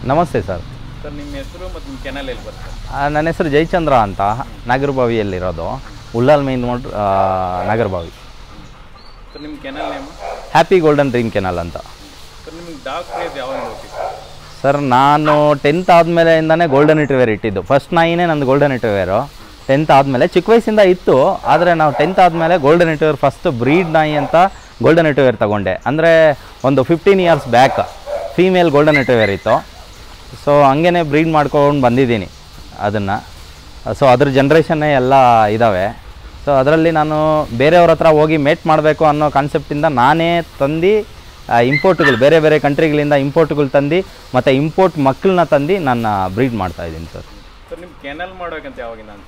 ನಮಸ್ತೆ sir sir ನಿಮ್ಮ ಹೆಸರು ಮತ್ತು ನಿಮ್ಮ ಕೆನಲ್ ಎಲ್ಲಿ ಬರುತ್ತೆ ಆ, ನನ್ನ ಹೆಸರು ಜಯಚಂದ್ರ ಅಂತ ನಾಗರಬಾವಿಯಲ್ಲಿರೋದು Ullal main road Nagarbhavi sir ನಿಮ್ಮ kennel name happy golden dream kennel ಅಂತ ಸರ್ ನಿಮ್ಗೆ ಡಾಗ್ ಕ್ರೇಜ್ ಯಾವಾಗ ಹೋಗ್ತಿತ್ತು ಸರ್ ನಾನು ಟೆಂತ್ ಆದಮೇಲೆಯಿಂದನೇ ಗೋಲ್ಡನ್ ರಿಟ್ರಿವೇರ್ ಇಟ್ಟಿದ್ದು ಫಸ್ಟ್ ನಾಯಿನೇ ನಂದು ಗೋಲ್ಡನ್ ರಿಟ್ರಿವೇರು ಟೆಂತ್ ಆದಮೇಲೆ ಚಿಕ್ಕ ವಯಸ್ಸಿಂದ ಇತ್ತು ಆದರೆ ನಾವು ಟೆಂತ್ ಆದಮೇಲೆ ಗೋಲ್ಡನ್ ರಿಟ್ರಿವೇರ್ ಫಸ್ಟ್ ಬ್ರೀಡ್ ನಾಯಿ ಅಂತ ಗೋಲ್ಡನ್ ರಿಟ್ರಿವೇರ್ ತಗೊಂಡೆ ಅಂದರೆ ಒಂದು fifteen years back female golden retriever ಇತ್ತು ಸೊ ಹಂಗೇ ಬ್ರೀಡ್ ಮಾಡ್ಕೊಂಡು ಬಂದಿದ್ದೀನಿ ಅದನ್ನು ಸೊ ಅದ್ರ ಜನ್ರೇಷನ್ನೇ ಎಲ್ಲ ಇದ್ದಾವೆ ಸೊ ಅದರಲ್ಲಿ ನಾನು ಬೇರೆಯವ್ರ ಹತ್ರ ಹೋಗಿ ಮೇಟ್ ಮಾಡಬೇಕು ಅನ್ನೋ ಕಾನ್ಸೆಪ್ಟಿಂದ ನಾನೇ ತಂದು ಇಂಪೋರ್ಟ್ಗಳು ಬೇರೆ ಬೇರೆ ಕಂಟ್ರಿಗಳಿಂದ ಇಂಪೋರ್ಟ್ಗಳು ತಂದು ಮತ್ತು ಇಂಪೋರ್ಟ್ ಮಕ್ಕಳನ್ನ ತಂದು ನಾನು ಬ್ರೀಡ್ ಮಾಡ್ತಾಯಿದ್ದೀನಿ ಸರ್ ಸರ್ ನಿಮ್ಮ ಕೆನಲ್ ಮಾಡೋಕ್ಕಂತ ಯಾವಾಗಿಂದ ಅನ್ಸಿದ್ದು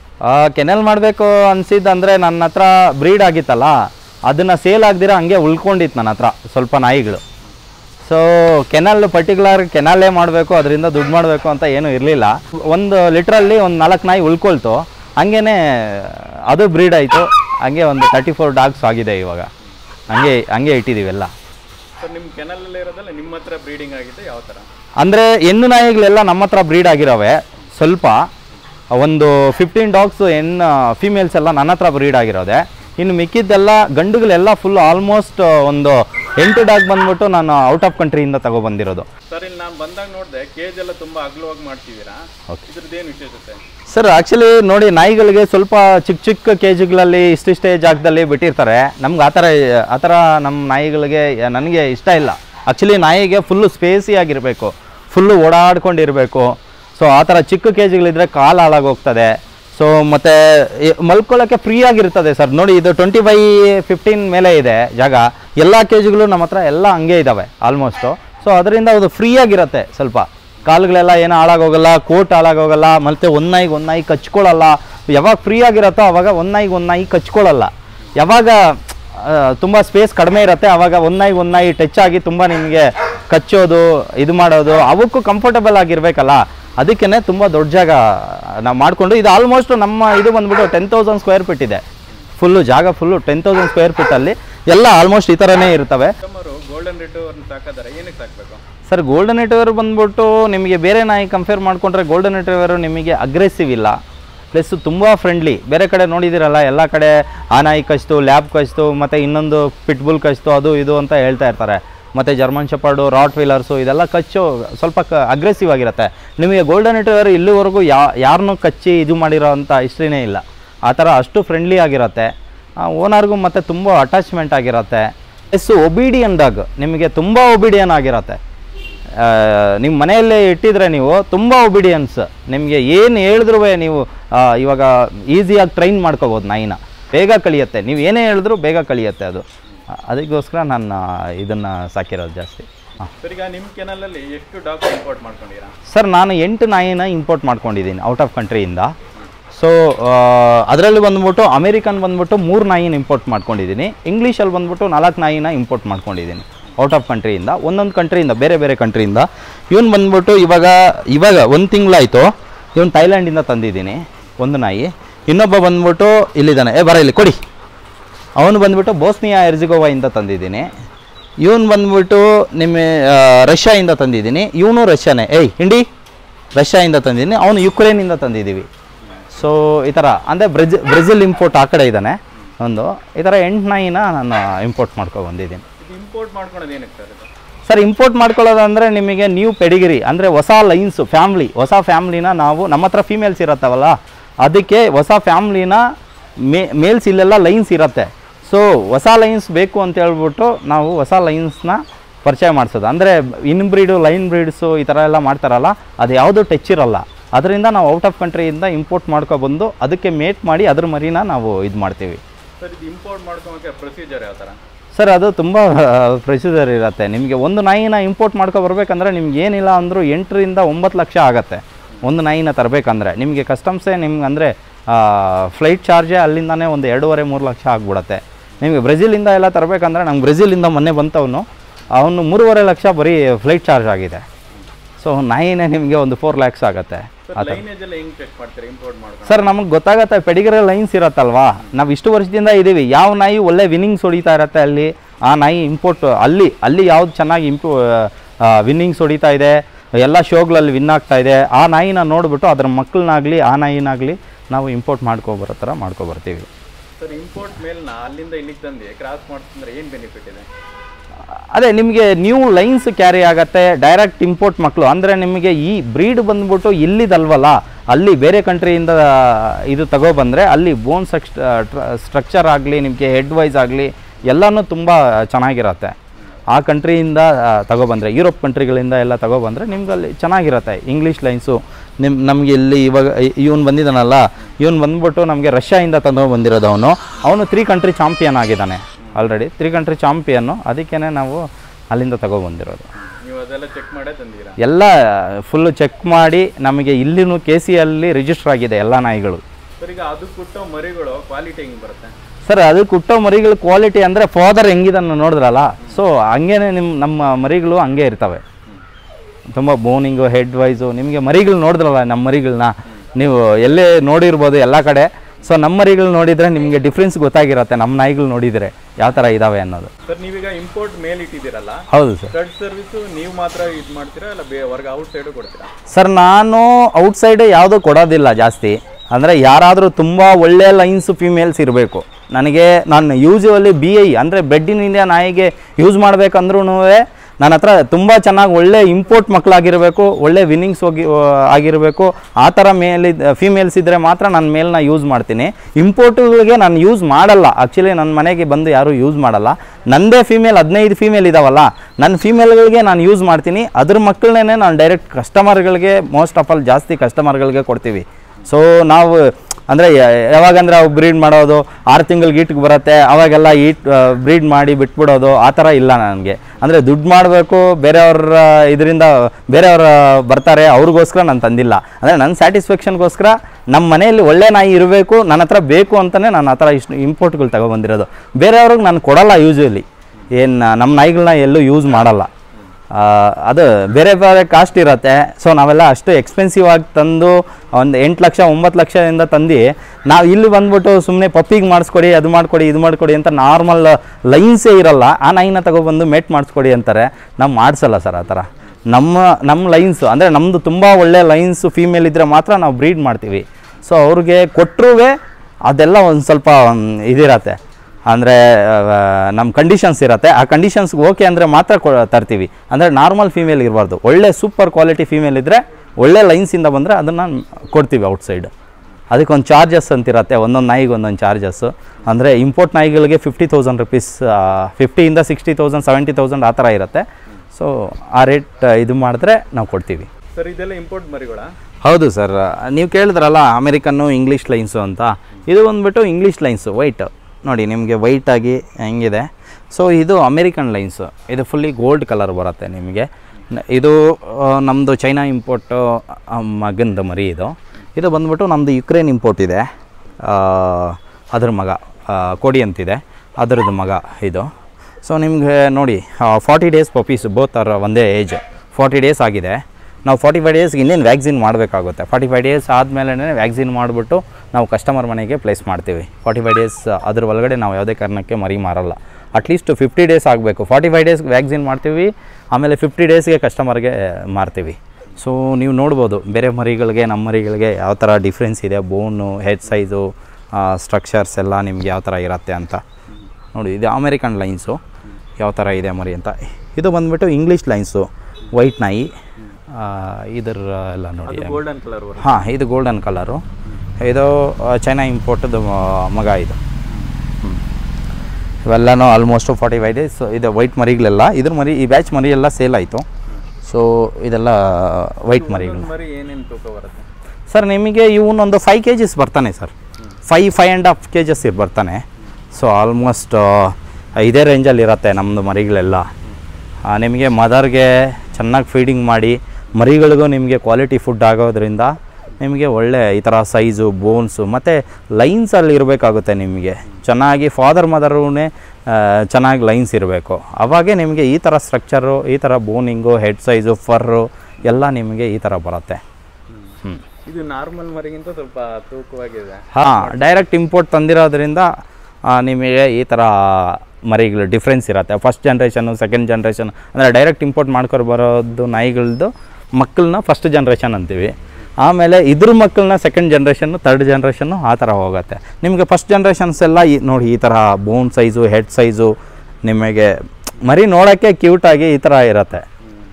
ಕೆನೆಲ್ ಮಾಡಬೇಕು ಅನಿಸಿದ್ದಂದರೆ ನನ್ನ ಹತ್ರ ಬ್ರೀಡ್ ಆಗಿತ್ತಲ್ಲ ಅದನ್ನು ಸೇಲ್ ಆಗದಿರ ಹಂಗೆ ಉಳ್ಕೊಂಡಿತ್ತು ನನ್ನ ಹತ್ರ ಸ್ವಲ್ಪ ನಾಯಿಗಳು ಸೊ ಕೆನಲ್ ಪರ್ಟಿಕ್ಯುಲರ್ ಕೆನಲ್ಲೇ ಮಾಡಬೇಕು ಅದರಿಂದ ದುಡ್ಡು ಮಾಡಬೇಕು ಅಂತ ಏನೂ ಇರಲಿಲ್ಲ ಒಂದು ಲಿಟ್ರಲ್ಲಿ ಒಂದು ನಾಲ್ಕು ನಾಯಿ ಉಳ್ಕೊಳ್ತು ಹಂಗೇ ಅದು ಬ್ರೀಡ್ ಆಯಿತು ಹಂಗೆ ಒಂದು ತರ್ಟಿ ಫೋರ್ ಡಾಗ್ಸ್ ಆಗಿದೆ ಇವಾಗ ಹಂಗೆ ಹಂಗೆ ಇಟ್ಟಿದ್ದೀವೆಲ್ಲ ಸರ್ ನಿಮ್ಮ ಕೆನಲಲ್ಲೇ ಇರೋದಲ್ಲ ನಿಮ್ಮ ಹತ್ರ ಬ್ರೀಡಿಂಗ್ ಆಗಿದ್ದು ಯಾವ ಥರ ಅಂದರೆ ಹೆಣ್ಣು ನಾಯಿಗಳೆಲ್ಲ ನಮ್ಮ ಹತ್ರ ಬ್ರೀಡ್ ಆಗಿರೋವೆ ಸ್ವಲ್ಪ ಒಂದು ಫಿಫ್ಟೀನ್ ಡಾಗ್ಸ್ ಹೆಣ್ಣು ಫಿಮೇಲ್ಸ್ ಎಲ್ಲ ನನ್ನ ಹತ್ರ ಬ್ರೀಡ್ ಆಗಿರೋದೆ ಇನ್ನು ಮಿಕ್ಕಿದ್ದೆಲ್ಲ ಗಂಡುಗಳೆಲ್ಲ ಫುಲ್ ಆಲ್ಮೋಸ್ಟ್ ಒಂದು ಎಂಟು ಡಾಗ್ ಬಂದ್ಬಿಟ್ಟು ನಾನು ಔಟ್ ಆಫ್ ಕಂಟ್ರಿಯಿಂದ ತಗೊಬಂದಿರೋದು ಸರ್ ಇಲ್ಲಿ ನಾನು ಬಂದಾಗ ನೋಡಿದೆ ಕೇಜ್ ಎಲ್ಲ ತುಂಬ ಅಗಲವಾಗಿ ಮಾಡ್ತಿದ್ದೀರಾ ಇದ್ರದ್ದೇನು ವಿಶೇಷತೆ ಸರ್ ಆ್ಯಕ್ಚುಲಿ ನೋಡಿ ನಾಯಿಗಳಿಗೆ ಸ್ವಲ್ಪ ಚಿಕ್ಕ ಚಿಕ್ಕ ಕೇಜುಗಳಲ್ಲಿ ಇಷ್ಟಿಷ್ಟೇ ಜಾಗದಲ್ಲಿ ಬಿಟ್ಟಿರ್ತಾರೆ ನಮ್ಗೆ ಆ ಥರ ಆ ಥರ ನಮ್ಮ ನಾಯಿಗಳಿಗೆ ನನಗೆ ಇಷ್ಟ ಇಲ್ಲ ಆ್ಯಕ್ಚುಲಿ ನಾಯಿಗೆ ಫುಲ್ಲು ಸ್ಪೇಸಿ ಆಗಿರಬೇಕು ಫುಲ್ಲು ಓಡಾಡ್ಕೊಂಡಿರಬೇಕು ಸೊ ಆ ಥರ ಚಿಕ್ಕ ಕೇಜುಗಳಿದ್ರೆ ಕಾಲು ಹಾಳಾಗೋಗ್ತದೆ ಸೊ ಮತ್ತು ಮಲ್ಕೊಳ್ಳೋಕ್ಕೆ ಫ್ರೀ ಆಗಿರ್ತದೆ ಸರ್ ನೋಡಿ ಇದು ಟ್ವೆಂಟಿ ಫೈ ಫಿಫ್ಟೀನ್ ಮೇಲೆ ಇದೆ ಜಾಗ ಎಲ್ಲ ಕೇಜುಗಳು ನಮ್ಮ ಹತ್ರ ಎಲ್ಲ ಹಂಗೆ ಇದ್ದಾವೆ ಆಲ್ಮೋಸ್ಟು ಸೊ ಅದರಿಂದ ಅದು ಫ್ರೀ ಆಗಿರುತ್ತೆ ಸ್ವಲ್ಪ ಕಾಲುಗಳೆಲ್ಲ ಏನೂ ಹಾಳಾಗೋಗಲ್ಲ ಕೋಟ್ ಹಾಳಾಗೋಗಲ್ಲ ಮತ್ತು ಒಂದು ನಾಯಿಗೆ ಒಂದು ನಾಯಿ ಕಚ್ಕೊಳ್ಳಲ್ಲ ಯಾವಾಗ ಫ್ರೀ ಆಗಿರುತ್ತೋ ಅವಾಗ ಒಂದು ನಾಯಿಗೆ ಒಂದು ನಾಯಿ ಕಚ್ಕೊಳ್ಳಲ್ಲ ಯಾವಾಗ ತುಂಬ ಸ್ಪೇಸ್ ಕಡಿಮೆ ಇರುತ್ತೆ ಆವಾಗ ಒಂದು ನಾಯಿಗೆ ಒಂದು ನಾಯಿ ಟಚ್ ಆಗಿ ತುಂಬ ನಿಮಗೆ ಕಚ್ಚೋದು ಇದು ಮಾಡೋದು ಅವಕ್ಕೂ ಕಂಫರ್ಟಬಲ್ ಆಗಿರಬೇಕಲ್ಲ ಅದಕ್ಕೇ ತುಂಬ ದೊಡ್ಡ ಜಾಗ ನಾವು ಮಾಡಿಕೊಂಡು ಇದು ಆಲ್ಮೋಸ್ಟ್ ನಮ್ಮ ಇದು ಬಂದ್ಬಿಟ್ಟು ಟೆನ್ ತೌಸಂಡ್ ಸ್ಕ್ವೇರ್ ಫೀಟ್ ಇದೆ ಫುಲ್ಲು ಜಾಗ ಫುಲ್ಲು ಟೆನ್ ತೌಸಂಡ್ ಸ್ಕ್ವೇರ್ ಫೀಟಲ್ಲಿ ಎಲ್ಲ ಆಲ್ಮೋಸ್ಟ್ ಈ ಥರನೇ ಇರ್ತವೆ ಕಸ್ಟಮರು ಗೋಲ್ಡನ್ ರಿಟರ್ನ್ ಸಾಕಿದ್ದಾರೆ ಏನಕ್ಕೆ ಸಾಕಬೇಕು ಸರ್ ಗೋಲ್ಡನ್ ರಿಟ್ರೀವರ್ ಬಂದ್ಬಿಟ್ಟು ನಿಮಗೆ ಬೇರೆ ನಾಯಿ ಕಂಪೇರ್ ಮಾಡಿಕೊಂಡ್ರೆ ಗೋಲ್ಡನ್ ರಿಟ್ರೀವರ್ ನಿಮಗೆ ಅಗ್ರೆಸಿವ್ ಇಲ್ಲ ಪ್ಲಸ್ ತುಂಬ ಫ್ರೆಂಡ್ಲಿ ಬೇರೆ ಕಡೆ ನೋಡಿದಿರಲ್ಲ ಎಲ್ಲ ಕಡೆ ಆ ನಾಯಿ ಕಚ್ತು ಲ್ಯಾಬ್ ಕಚ್ತು ಮತ್ತು ಇನ್ನೊಂದು ಪಿಟ್ಬುಲ್ ಕಚ್ತು ಅದು ಇದು ಅಂತ ಹೇಳ್ತಾ ಇರ್ತಾರೆ ಮತ್ತು ಜರ್ಮನ್ ಶೆಪರ್ಡು ರಾಟ್ ವೀಲರ್ಸು ಇದೆಲ್ಲ ಕಚ್ಚು ಸ್ವಲ್ಪ ಕ ಅಗ್ರೆಸಿವ್ ಆಗಿರುತ್ತೆ ನಿಮಗೆ ಗೋಲ್ಡನ್ ರಿಟ್ರೀವರ್ ಇಲ್ಲಿವರೆಗೂ ಯಾ ಯಾರನ್ನೂ ಕಚ್ಚಿ ಇದು ಮಾಡಿರೋ ಅಂಥ ಹಿಸ್ಟ್ರಿನೇ ಇಲ್ಲ ಆ ಥರ ಅಷ್ಟು ಫ್ರೆಂಡ್ಲಿ ಆಗಿರುತ್ತೆ ಓನರ್ಗೂ ಮತ್ತು ತುಂಬ ಅಟ್ಯಾಚ್ಮೆಂಟ್ ಆಗಿರುತ್ತೆ ಎಸ್ ಒಬಿಡಿಯನ್ ಡಾಗ್ ನಿಮಗೆ ತುಂಬ ಒಬಿಡಿಯನ್ ಆಗಿರುತ್ತೆ ನಿಮ್ಮ ಮನೆಯಲ್ಲೇ ಇಟ್ಟಿದ್ರೆ ನೀವು ತುಂಬ ಒಬಿಡಿಯನ್ಸ್ ನಿಮಗೆ ಏನು ಹೇಳಿದ್ರು ನೀವು ಆ, ಇವಾಗ ಈಸಿಯಾಗಿ ಟ್ರೈನ್ ಮಾಡ್ಕೋಬೋದು ನಾಯಿನ ಬೇಗ ಕಳಿಯುತ್ತೆ ನೀವು ಏನೇ ಹೇಳಿದ್ರು ಬೇಗ ಕಳಿಯುತ್ತೆ ಅದು ಆ, ಅದಕ್ಕೋಸ್ಕರ ನಾನು ಇದನ್ನು ಸಾಕಿರೋದು ಜಾಸ್ತಿ ಹಾಂ ಸರ್ ಈಗ ನಿಮ್ಮ ಕೆನಲಲ್ಲಿ ಎಷ್ಟು ಡಾಗ್ ಇಂಪೋರ್ಟ್ ಮಾಡ್ಕೊಂಡಿರಾ ಸರ್ ನಾನು ಎಂಟು ನಾಯಿನ ಇಂಪೋರ್ಟ್ ಮಾಡ್ಕೊಂಡಿದ್ದೀನಿ ಔಟ್ ಆಫ್ ಕಂಟ್ರಿಯಿಂದ ಸೊ ಅದರಲ್ಲಿ ಬಂದ್ಬಿಟ್ಟು ಅಮೇರಿಕನ್ ಬಂದ್ಬಿಟ್ಟು ಮೂರು ನಾಯಿನ ಇಂಪೋರ್ಟ್ ಮಾಡ್ಕೊಂಡಿದ್ದೀನಿ ಇಂಗ್ಲೀಷಲ್ಲಿ ಬಂದ್ಬಿಟ್ಟು ನಾಲ್ಕು ನಾಯಿನ ಇಂಪೋರ್ಟ್ ಮಾಡ್ಕೊಂಡಿದ್ದೀನಿ ಔಟ್ ಆಫ್ ಕಂಟ್ರಿಯಿಂದ ಒಂದೊಂದು ಕಂಟ್ರಿಯಿಂದ ಬೇರೆ ಬೇರೆ ಕಂಟ್ರಿಯಿಂದ ಇವನು ಬಂದ್ಬಿಟ್ಟು ಇವಾಗ ಇವಾಗ ಒಂದು ತಿಂಗಳಾಯಿತು ಇವನು ಥೈಲ್ಯಾಂಡಿಂದ ತಂದಿದ್ದೀನಿ ಒಂದು ನಾಯಿ ಇನ್ನೊಬ್ಬ ಬಂದ್ಬಿಟ್ಟು ಇಲ್ಲಿದ್ದಾನೆ ಏ ಬರ ಇಲ್ಲಿ ಕೊಡಿ ಅವನು ಬಂದ್ಬಿಟ್ಟು ಬೋಸ್ನಿಯಾ ಎರ್ಜಿಗೋವಾಯಿಂದ ತಂದಿದ್ದೀನಿ ಇವನು ಬಂದ್ಬಿಟ್ಟು ನಿಮ್ಮ ಆ, ರಷ್ಯಾಯಿಂದ ತಂದಿದ್ದೀನಿ ಇವನು ರಷ್ಯಾನೇ ಏಯ್ ಹಿಂಡಿ ರಷ್ಯಾಯಿಂದ ತಂದಿದ್ದೀನಿ ಅವನು ಯುಕ್ರೇನಿಂದ ತಂದಿದ್ದೀವಿ ಸೊ ಈ ಥರ ಅಂದರೆ ಬ್ರೆಜಿ ಬ್ರೆಜಿಲ್ ಇಂಪೋರ್ಟ್ ಆ ಕಡೆ ಇದ್ದಾನೆ ಒಂದು ಈ ಥರ ಎಂಟು ನಾಯಿನ ನಾನು ಇಂಪೋರ್ಟ್ ಮಾಡ್ಕೊ ಬಂದಿದ್ದೀನಿ ಇದು ಇಂಪೋರ್ಟ್ ಮಾಡ್ಕೊಳೋದು ಏನಕ್ಕೆ ಸರ್ ಇದು ಸರ್ ಇಂಪೋರ್ಟ್ ಮಾಡ್ಕೊಳ್ಳೋದಂದರೆ ನಿಮಗೆ ನ್ಯೂ ಪೆಡಿಗಿರಿ ಅಂದರೆ ಹೊಸ ಲೈನ್ಸು ಫ್ಯಾಮ್ಲಿ ಹೊಸ ಫ್ಯಾಮ್ಲಿನ ನಾವು ನಮ್ಮ ಹತ್ರ ಫೀಮೇಲ್ಸ್ ಇರತ್ತವಲ್ಲ ಅದಕ್ಕೆ ಹೊಸ ಫ್ಯಾಮ್ಲಿನ ಮೇ ಮೇಲ್ಸ್ ಇಲ್ಲೆಲ್ಲ ಲೈನ್ಸ್ ಇರುತ್ತೆ ಸೊ ಹೊಸ ಲೈನ್ಸ್ ಬೇಕು ಅಂತ ಹೇಳ್ಬಿಟ್ಟು ನಾವು ಹೊಸ ಲೈನ್ಸ್ನ ಪರಿಚಯ ಮಾಡಿಸೋದು ಅಂದರೆ ಇನ್ ಬ್ರೀಡು ಲೈನ್ ಬ್ರೀಡ್ಸು ಈ ಥರ ಎಲ್ಲ ಮಾಡ್ತಾರಲ್ಲ ಅದು ಯಾವುದೂ ಟಚ್ ಇರಲ್ಲ ಅದರಿಂದ ನಾವು ಔಟ್ ಆಫ್ ಕಂಟ್ರಿಯಿಂದ ಇಂಪೋರ್ಟ್ ಮಾಡ್ಕೊಬಂದು ಅದಕ್ಕೆ ಮೇಟ್ ಮಾಡಿ ಅದ್ರ ಮರಿನ ನಾವು ಇದು ಮಾಡ್ತೀವಿ ಸರ್ ಇದು ಇಂಪೋರ್ಟ್ ಮಾಡ್ಕೊಳಕ್ಕೆ ಪ್ರೊಸೀಜರ್ ಯಾವ ಥರ ಸರ್ ಅದು ತುಂಬ ಪ್ರೊಸೀಜರ್ ಇರುತ್ತೆ ನಿಮಗೆ ಒಂದು ನಾಯಿನ ಇಂಪೋರ್ಟ್ ಮಾಡ್ಕೊ ಬರ್ಬೇಕಂದ್ರೆ ನಿಮ್ಗೆ ಏನಿಲ್ಲ ಅಂದರೂ ಎಂಟರಿಂದ ಒಂಬತ್ತು ಲಕ್ಷ ಆಗುತ್ತೆ ಒಂದು ನಾಯಿನ ತರಬೇಕಂದ್ರೆ ನಿಮಗೆ ಕಸ್ಟಮ್ಸೇ ನಿಮ್ಗೆ ಅಂದರೆ ಫ್ಲೈಟ್ ಚಾರ್ಜೇ ಅಲ್ಲಿಂದನೇ ಒಂದು ಎರಡೂವರೆ ಮೂರು ಲಕ್ಷ ಆಗ್ಬಿಡತ್ತೆ ನಿಮಗೆ ಬ್ರೆಜಿಲಿಂದ ಎಲ್ಲ ತರಬೇಕಂದ್ರೆ ನಂಗೆ ಬ್ರೆಜಿಲಿಂದ ಮೊನ್ನೆ ಬಂತವನು ಅವನು ಮೂರುವರೆ ಲಕ್ಷ ಬರೀ ಫ್ಲೈಟ್ ಚಾರ್ಜ್ ಆಗಿದೆ ಸೊ ನಾಯಿನೇ ನಿಮಗೆ ಒಂದು ಫೋರ್ ಲ್ಯಾಕ್ಸ್ ಆಗುತ್ತೆ ಸರ್ ಲೈನೇಜ್ ಎಲ್ಲ ಹೆಂಗ್ ಚೆಕ್ ಮಾಡ್ತೀರಾ ಇಂಪೋರ್ಟ್ ಮಾಡ್ಕೊಂಡು ಸರ್ ನಮಗೆ ಗೊತ್ತಾಗತ್ತೆ ಪೆಡಿಗ್ರೆ ಲೈನ್ಸ್ ಇರತ್ತಲ್ವಾ ನಾವು ಇಷ್ಟು ವರ್ಷದಿಂದ ಇದ್ದೀವಿ ಯಾವ ನಾಯಿ ಒಳ್ಳೆ ವಿನ್ನಿಂಗ್ಸ್ ಹೊಡಿತಾ ಇರತ್ತೆ ಅಲ್ಲಿ ಆ ನಾಯಿ ಇಂಪೋರ್ಟ್ ಅಲ್ಲಿ ಅಲ್ಲಿ ಯಾವ್ದು ಚೆನ್ನಾಗಿ ಇಂಪೋ ವಿನ್ನಿಂಗ್ಸ್ ಹೊಡಿತಾ ಇದೆ ಎಲ್ಲ ಶೋಗಳಲ್ಲಿ ವಿನ್ ಆಗ್ತಾ ಇದೆ ಆ ನಾಯಿನ ನೋಡಿಬಿಟ್ಟು ಅದ್ರ ಮಕ್ಕಳನ್ನಾಗಲಿ ಆ ನಾಯಿನಾಗಲಿ ನಾವು ಇಂಪೋರ್ಟ್ ಮಾಡ್ಕೊಬರೋ ಥರ ಮಾಡ್ಕೊಬರ್ತೀವಿ ಸರ್ ಇಂಪೋರ್ಟ್ ಮೇಲ್ನ ಅಲ್ಲಿಂದ ಇಲ್ಲಿಗೆ ತಂದು ಕ್ರಾಸ್ ಮಾಡ್ತಂದ್ರೆ ಏನು ಬೆನಿಫಿಟ್ ಇದೆ ಅದೇ ನಿಮಗೆ ನ್ಯೂ ಲೈನ್ಸ್ ಕ್ಯಾರಿ ಆಗತ್ತೆ ಡೈರೆಕ್ಟ್ ಇಂಪೋರ್ಟ್ ಮಕ್ಕಳು ಅಂದರೆ ನಿಮಗೆ ಈ ಬ್ರೀಡ್ ಬಂದ್ಬಿಟ್ಟು ಇಲ್ಲಿದಲ್ವಲ್ಲ ಅಲ್ಲಿ ಬೇರೆ ಕಂಟ್ರಿಯಿಂದ ಇದು ತಗೊಬಂದರೆ ಅಲ್ಲಿ ಬೋನ್ ಸಕ್ ಸ್ಟ್ರಕ್ಚರ್ ಆಗಲಿ ನಿಮಗೆ ಹೆಡ್ ವೈಸ್ ಆಗಲಿ ಎಲ್ಲನೂ ತುಂಬ ಚೆನ್ನಾಗಿರತ್ತೆ ಆ ಕಂಟ್ರಿಯಿಂದ ತಗೊಬಂದರೆ ಯುರೋಪ್ ಕಂಟ್ರಿಗಳಿಂದ ಎಲ್ಲ ತಗೊಬಂದರೆ ನಿಮ್ಗೆ ಅಲ್ಲಿ ಚೆನ್ನಾಗಿರತ್ತೆ ಇಂಗ್ಲೀಷ್ ಲೈನ್ಸು ನಿಮ್ಮ ನಮಗೆ ಇಲ್ಲಿ ಇವಾಗ ಇವನು ಬಂದಿದ್ದಾನಲ್ಲ ಇವನು ಬಂದ್ಬಿಟ್ಟು ನಮಗೆ ರಷ್ಯಾಯಿಂದ ತಂದು ಬಂದಿರೋದು ಅವನು ಅವನು ತ್ರೀ ಕಂಟ್ರಿ ಚಾಂಪಿಯನ್ ಆಗಿದ್ದಾನೆ ಆಲ್ರೆಡಿ ತ್ರೀ ಕಂಟ್ರಿ ಚಾಂಪಿಯನ್ನು ಅದಕ್ಕೇ ನಾವು ಅಲ್ಲಿಂದ ತಗೊಬಂದಿರೋದು ನೀವು ಅದೆಲ್ಲ ಚೆಕ್ ಮಾಡೇ ತಂದೀರಾ ಎಲ್ಲ ಫುಲ್ಲು ಚೆಕ್ ಮಾಡಿ ನಮಗೆ ಇಲ್ಲಿನೂ ಕೆ ಸಿ ಅಲ್ಲಿ ರಿಜಿಸ್ಟರ್ ಆಗಿದೆ ಎಲ್ಲ ನಾಯಿಗಳು ಸರ್ ಈಗ ಅದು ಕೊಟ್ಟೋ ಮರಿಗಳು ಕ್ವಾಲಿಟಿ ಹೆಂಗೆ ಬರುತ್ತೆ ಸರ್ ಅದು ಕುಟ್ಟೋ ಮರಿಗಳ ಕ್ವಾಲಿಟಿ ಅಂದರೆ ಫಾದರ್ ಹೆಂಗಿದನ್ನು ನೋಡಿದ್ರಲ್ಲ ಸೊ ಹಂಗೇನೆ ನಿಮ್ಮ ನಮ್ಮ ಮರಿಗಳು ಹಂಗೆ ಇರ್ತವೆ ತುಂಬ ಬೋನಿಂಗು ಹೆಡ್ ವೈಸು ನಿಮಗೆ ಮರಿಗಳು ನೋಡಿದ್ರಲ್ಲ ನಮ್ಮ ಮರಿಗಳನ್ನ ನೀವು ಎಲ್ಲೇ ನೋಡಿರ್ಬೋದು ಎಲ್ಲ ಕಡೆ ಸೊ ನಮ್ಮ ಮರಿಗಳು ನೋಡಿದರೆ ನಿಮಗೆ ಡಿಫ್ರೆನ್ಸ್ ಗೊತ್ತಾಗಿರುತ್ತೆ ನಮ್ಮ ನಾಯಿಗಳು ನೋಡಿದರೆ ಯಾವ ಥರ ಇದ್ದಾವೆ ಅನ್ನೋದು ಸರ್ ನೀವೀಗ ಇಂಪೋರ್ಟ್ ಮೇಲ್ ಇಟ್ಟಿದ್ದೀರಲ್ಲ ಹೌದು ಸರ್ ಥರ್ಡ್ ಸರ್ವಿಸು ನೀವು ಮಾತ್ರ ಇದು ಮಾಡ್ತೀರಾ ಇಲ್ಲ ಬೇ ಹೊರಗೆ ಔಟ್ ಸೈಡು ಕೊಡ್ತೀರಾ ಸರ್ ನಾನು ಔಟ್ಸೈಡ್ ಯಾವುದೂ ಕೊಡೋದಿಲ್ಲ ಜಾಸ್ತಿ ಅಂದರೆ ಯಾರಾದರೂ ತುಂಬ ಒಳ್ಳೆ ಲೈನ್ಸ್ ಫಿಮೇಲ್ಸ್ ಇರಬೇಕು ನನಗೆ ನಾನು ಯೂಶುವಲಿ ಬಿ ಐ ಅಂದರೆ ಬೆಡ್ಡಿನಿಂದ ನಾಯಿಗೆ ಯೂಸ್ ಮಾಡಬೇಕಂದ್ರೂ ನನ್ನ ಹತ್ರ ತುಂಬ ಚೆನ್ನಾಗಿ ಒಳ್ಳೆ ಇಂಪೋರ್ಟ್ ಮಕ್ಕಳಾಗಿರಬೇಕು ಒಳ್ಳೆ ವಿನ್ನಿಂಗ್ಸ್ ಹೋಗಿ ಆಗಿರಬೇಕು ಆ ಥರ ಮೇಲಿ ಫಿಮೇಲ್ಸ್ ಇದ್ದರೆ ಮಾತ್ರ ನನ್ನ ಮೇಲ್ನ ಯೂಸ್ ಮಾಡ್ತೀನಿ ಇಂಪೋರ್ಟ್ಗಳಿಗೆ ನಾನು ಯೂಸ್ ಮಾಡಲ್ಲ ಆ್ಯಕ್ಚುಲಿ ನನ್ನ ಮನೆಗೆ ಬಂದು ಯಾರೂ ಯೂಸ್ ಮಾಡಲ್ಲ ನನ್ನದೇ ಫಿಮೇಲ್ ಹದಿನೈದು ಫಿಮೇಲ್ ಇದಾವಲ್ಲ ನನ್ನ ಫಿಮೇಲ್ಗಳಿಗೆ ನಾನು ಯೂಸ್ ಮಾಡ್ತೀನಿ ಅದ್ರ ಮಕ್ಕಳನ್ನೇ ನಾನು ಡೈರೆಕ್ಟ್ ಕಸ್ಟಮರ್ಗಳಿಗೆ ಮೋಸ್ಟ್ ಆಫ್ ಆಲ್ ಜಾಸ್ತಿ ಕಸ್ಟಮರ್ಗಳಿಗೆ ಕೊಡ್ತೀವಿ ಸೊ ನಾವು ಅಂದರೆ ಯಾವಾಗಂದ್ರೆ ಅವು ಬ್ರೀಡ್ ಮಾಡೋದು ಆರು ತಿಂಗಳಿಗೆ ಈಟ್ಗೆ ಬರುತ್ತೆ ಅವಾಗೆಲ್ಲ ಈಟ್ ಬ್ರೀಡ್ ಮಾಡಿ ಬಿಟ್ಬಿಡೋದು ಆ ಥರ ಇಲ್ಲ ನನಗೆ ಅಂದರೆ ದುಡ್ಡು ಮಾಡಬೇಕು ಬೇರೆಯವ್ರ ಇದರಿಂದ ಬೇರೆಯವ್ರ ಬರ್ತಾರೆ ಅವ್ರಿಗೋಸ್ಕರ ನಾನು ತಂದಿಲ್ಲ ಅಂದರೆ ನನ್ನ ಸ್ಯಾಟಿಸ್ಫ್ಯಾಕ್ಷನ್ಗೋಸ್ಕರ ನಮ್ಮ ಮನೆಯಲ್ಲಿ ಒಳ್ಳೆ ನಾಯಿ ಇರಬೇಕು ನನ್ನ ಹತ್ರ ಬೇಕು ಅಂತಲೇ ನಾನು ಆ ಥರ ಇಷ್ಟು ಇಂಪೋರ್ಟ್ಗಳು ತಗೊಬಂದಿರೋದು ಬೇರೆಯವ್ರಿಗೆ ನಾನು ಕೊಡಲ್ಲ ಯೂಶ್ವಲಿ ಏನು ನಮ್ಮ ನಾಯಿಗಳನ್ನ ಎಲ್ಲೂ ಯೂಸ್ ಮಾಡಲ್ಲ ಆ, ಅದು ಬೇರೆ ಬೇರೆ ಕಾಸ್ಟ್ ಇರುತ್ತೆ ಸೊ ನಾವೆಲ್ಲ ಅಷ್ಟು ಎಕ್ಸ್ಪೆನ್ಸಿವ್ ಆಗಿ ತಂದು ಒಂದು ಎಂಟು ಲಕ್ಷ ಒಂಬತ್ತು ಲಕ್ಷದಿಂದ ತಂದು ನಾವು ಇಲ್ಲಿ ಬಂದ್ಬಿಟ್ಟು ಸುಮ್ಮನೆ ಪಪ್ಪಿಗೆ ಮಾಡಿಸ್ಕೊಡಿ ಅದು ಮಾಡಿಕೊಡಿ ಇದು ಮಾಡಿಕೊಡಿ ಅಂತ ನಾರ್ಮಲ್ ಲೈನ್ಸೇ ಇರಲ್ಲ ಆ ನಾಯಿನ ತಗೊಬಂದು ಮೆಟ್ ಮಾಡಿಸ್ಕೊಡಿ ಅಂತಾರೆ ನಾವು ಮಾಡಿಸಲ್ಲ ಸರ್ ಆ ಥರ ನಮ್ಮ ನಮ್ಮ ಲೈನ್ಸು ಅಂದರೆ ನಮ್ಮದು ತುಂಬ ಒಳ್ಳೆ ಲೈನ್ಸು ಫೀಮೇಲ್ ಇದ್ದರೆ ಮಾತ್ರ ನಾವು ಬ್ರೀಡ್ ಮಾಡ್ತೀವಿ ಸೊ ಅವ್ರಿಗೆ ಕೊಟ್ಟರೂ ಅದೆಲ್ಲ ಒಂದು ಸ್ವಲ್ಪ ಮ್, ಇದಿರತ್ತೆ ಅಂದರೆ ನಮ್ಮ ಕಂಡೀಷನ್ಸ್ ಇರುತ್ತೆ ಆ ಕಂಡೀಷನ್ಸ್ಗೆ ಓಕೆ ಅಂದರೆ ಮಾತ್ರ ಕೊ ತರ್ತೀವಿ ಅಂದರೆ ನಾರ್ಮಲ್ ಫೀಮೇಲ್ ಇರಬಾರ್ದು ಒಳ್ಳೆ ಸೂಪರ್ ಕ್ವಾಲಿಟಿ ಫೀಮೇಲ್ ಇದ್ದರೆ ಒಳ್ಳೆ ಲೈನ್ಸಿಂದ ಬಂದರೆ ಅದನ್ನು ಕೊಡ್ತೀವಿ ಔಟ್ಸೈಡ್ ಅದಕ್ಕೆ ಒಂದು ಚಾರ್ಜಸ್ ಅಂತಿರತ್ತೆ ಒಂದೊಂದು ನಾಯಿಗೆ ಒಂದೊಂದು ಚಾರ್ಜಸ್ಸು ಅಂದರೆ ಇಂಪೋರ್ಟ್ ನಾಯಿಗಳಿಗೆ ಫಿಫ್ಟಿ ತೌಸಂಡ್ ರುಪೀಸ್ ಫಿಫ್ಟಿಯಿಂದ ಸಿಕ್ಸ್ಟಿ ತೌಸಂಡ್ ಸೆವೆಂಟಿ ತೌಸಂಡ್ ಆ ಥರ ಇರುತ್ತೆ ಸೊ ಆ ರೇಟ್ ಇದು ಮಾಡಿದ್ರೆ ನಾವು ಕೊಡ್ತೀವಿ ಸರ್ ಇದೆಲ್ಲ ಇಂಪೋರ್ಟ್ ಮರಿಗಳ ಹೌದು ಸರ್ ನೀವು ಕೇಳಿದ್ರಲ್ಲ ಅಮೆರಿಕನ್ನು ಇಂಗ್ಲೀಷ್ ಲೈನ್ಸು ಅಂತ ಇದು ಬಂದ್ಬಿಟ್ಟು ಇಂಗ್ಲೀಷ್ ಲೈನ್ಸು ವೈಟ್ ನೋಡಿ ನಿಮಗೆ ವೈಟಾಗಿ ಹೆಂಗಿದೆ ಸೊ ಇದು ಅಮೇರಿಕನ್ ಲೈನ್ಸು ಇದು ಫುಲ್ಲಿ ಗೋಲ್ಡ್ ಕಲರ್ ಬರುತ್ತೆ ನಿಮಗೆ ನ- ಇದು ನಮ್ಮದು ಚೈನಾ ಇಂಪೋರ್ಟು ಮಗಂದು ಮರಿ ಇದು ಇದು ಬಂದ್ಬಿಟ್ಟು ನಮ್ಮದು ಯುಕ್ರೇನ್ ಇಂಪೋರ್ಟ್ ಇದೆ ಆ, ಅದ್ರ ಮಗ ಆ, ಕೋಡಿ ಅಂತಿದೆ ಅದರದ್ದು ಮಗ ಇದು ಸೊ ನಿಮಗೆ ನೋಡಿ forty days puppies both are ಒಂದೇ ಏಜ್ ಫಾರ್ಟಿ ಡೇಸ್ ಆಗಿದೆ ನಾವು ಫಾರ್ಟಿ ಫೈವ್ ಡೇಸ್ಗೆ ಇನ್ನೇನು ವ್ಯಾಕ್ಸಿನ್ ಮಾಡಬೇಕಾಗುತ್ತೆ ಫಾರ್ಟಿ ಫೈವ್ ಡೇಸ್ ಆದಮೇಲೆ ವ್ಯಾಕ್ಸಿನ್ ಮಾಡಿಬಿಟ್ಟು ನಾವು ಕಸ್ಟಮರ್ ಮನೆಗೆ ಪ್ಲೇಸ್ ಮಾಡ್ತೀವಿ ಫಾರ್ಟಿ ಫೈವ್ ಡೇಸ್ ಅದ್ರ ಒಳಗಡೆ ನಾವು ಯಾವುದೇ ಕಾರಣಕ್ಕೆ ಮರಿ ಮಾರಲ್ಲ ಅಟ್ಲೀಸ್ಟ್ ಫಿಫ್ಟಿ ಡೇಸ್ ಆಗಬೇಕು ಫಾರ್ಟಿ ಫೈವ್ ಡೇಸ್ಗೆ ವ್ಯಾಕ್ಸಿನ್ ಮಾಡ್ತೀವಿ ಆಮೇಲೆ ಫಿಫ್ಟಿ ಡೇಸ್ಗೆ ಕಸ್ಟಮರ್ಗೆ ಮಾರ್ತೀವಿ ಸೊ ನೀವು ನೋಡ್ಬೋದು ಬೇರೆ ಮರಿಗಳಿಗೆ ನಮ್ಮ ಮರಿಗಳಿಗೆ ಯಾವ ಥರ ಡಿಫ್ರೆನ್ಸ್ ಇದೆ ಬೋನು ಹೆಡ್ ಸೈಜು ಸ್ಟ್ರಕ್ಚರ್ಸ್ ಎಲ್ಲ ನಿಮ್ಗೆ ಯಾವ ಥರ ಇರುತ್ತೆ ಅಂತ ನೋಡಿ ಇದು ಅಮೇರಿಕನ್ ಲೈನ್ಸು ಯಾವ ಥರ ಇದೆ ಮರಿ ಅಂತ ಇದು ಬಂದ್ಬಿಟ್ಟು ಇಂಗ್ಲೀಷ್ ಲೈನ್ಸು ವೈಟ್ ನಾಯಿ ಆ, ಇದರ ಎಲ್ಲ ನೋಡಿ ಗೋಲ್ಡನ್ ಕಲರ್ ಬರುತ್ತೆ ಹಾಂ ಇದು ಗೋಲ್ಡನ್ ಕಲರು ಇದು ಆ, ಚೈನಾ ಇಂಪೋರ್ಟದು ಮಗ ಇದು ಹ್ಮ್. ಇವೆಲ್ಲನೂ ಆಲ್ಮೋಸ್ಟು ಫಾರ್ಟಿ ಫೈವ್ ಡೇಸ್ ಇದು ವೈಟ್ ಮರಿಗಳೆಲ್ಲ ಇದ್ರ ಮರಿ ಈ ಬ್ಯಾಚ್ ಮರಿ ಎಲ್ಲ ಸೇಲ್ ಆಯಿತು ಸೊ ಇದೆಲ್ಲ ವೈಟ್ ಮರಿಗಳು ಒಂದೊಂದ್ ಮರಿ ಏನೇನು ತೂಕ ಬರುತ್ತೆ ಸರ್ ನಿಮಗೆ ಇವನೊಂದು ಫೈವ್ ಕೆ ಜಿಸ್ ಬರ್ತಾನೆ ಸರ್ ಫೈ five and half K Gs ಬರ್ತಾನೆ ಸೊ ಆಲ್ಮೋಸ್ಟ್ ಇದೇ ರೇಂಜಲ್ಲಿ ಇರುತ್ತೆ ನಮ್ಮದು ಮರಿಗಳೆಲ್ಲ ಆ, ನಿಮಗೆ ಮದರ್ಗೆ ಚೆನ್ನಾಗಿ ಫೀಡಿಂಗ್ ಮಾಡಿ ಮರಿಗಳಿಗೂ ನಿಮಗೆ ಕ್ವಾಲಿಟಿ ಫುಡ್ ಆಗೋದ್ರಿಂದ ನಿಮಗೆ ಒಳ್ಳೆ ಈ ಥರ ಸೈಜು ಬೋನ್ಸು ಮತ್ತು ಲೈನ್ಸಲ್ಲಿ ಇರಬೇಕಾಗುತ್ತೆ ನಿಮಗೆ ಚೆನ್ನಾಗಿ ಫಾದರ್ ಮದರೂ ಚೆನ್ನಾಗಿ ಲೈನ್ಸ್ ಇರಬೇಕು ಅವಾಗೇ ನಿಮಗೆ ಈ ಥರ ಸ್ಟ್ರಕ್ಚರು ಈ ಥರ ಬೋನಿಂಗು ಹೆಡ್ ಸೈಜು ಫರ್ರು ಎಲ್ಲ ನಿಮಗೆ ಈ ಥರ ಬರುತ್ತೆ ಹ್ಞೂ ಇದು ನಾರ್ಮಲ್ ಮರಿಗಿಂತ ಸ್ವಲ್ಪ ತೂಕವಾಗಿದೆ ಹಾಂ ಡೈರೆಕ್ಟ್ ಇಂಪೋರ್ಟ್ ತಂದಿರೋದ್ರಿಂದ ಆ, ನಿಮಗೆ ಈ ಥರ ಮರಿಗಳು ಡಿಫ್ರೆನ್ಸ್ ಇರುತ್ತೆ ಫಸ್ಟ್ ಜನ್ರೇಷನು ಸೆಕೆಂಡ್ ಜನ್ರೇಷನ್ ಅಂದರೆ ಡೈರೆಕ್ಟ್ ಇಂಪೋರ್ಟ್ ಮಾಡ್ಕೊಂಡು ಬರೋದು ನಾಯಿಗಳದ್ದು ಮಕ್ಕಳನ್ನ ಫಸ್ಟ್ ಜನ್ರೇಷನ್ ಅಂತೀವಿ ಆಮೇಲೆ ಇದ್ರ ಮಕ್ಕಳನ್ನ ಸೆಕೆಂಡ್ ಜನ್ರೇಷನ್ನು ತರ್ಡ್ ಜನ್ರೇಷನ್ನು ಆ ಥರ ಹೋಗುತ್ತೆ ನಿಮಗೆ ಫಸ್ಟ್ ಜನ್ರೇಷನ್ಸ್ ಎಲ್ಲ ಈ ನೋಡಿ ಈ ಥರ ಬೋನ್ ಸೈಜು ಹೆಡ್ ಸೈಜು ನಿಮಗೆ ಮರಿ ನೋಡೋಕ್ಕೆ ಕ್ಯೂಟಾಗಿ ಈ ಥರ ಇರುತ್ತೆ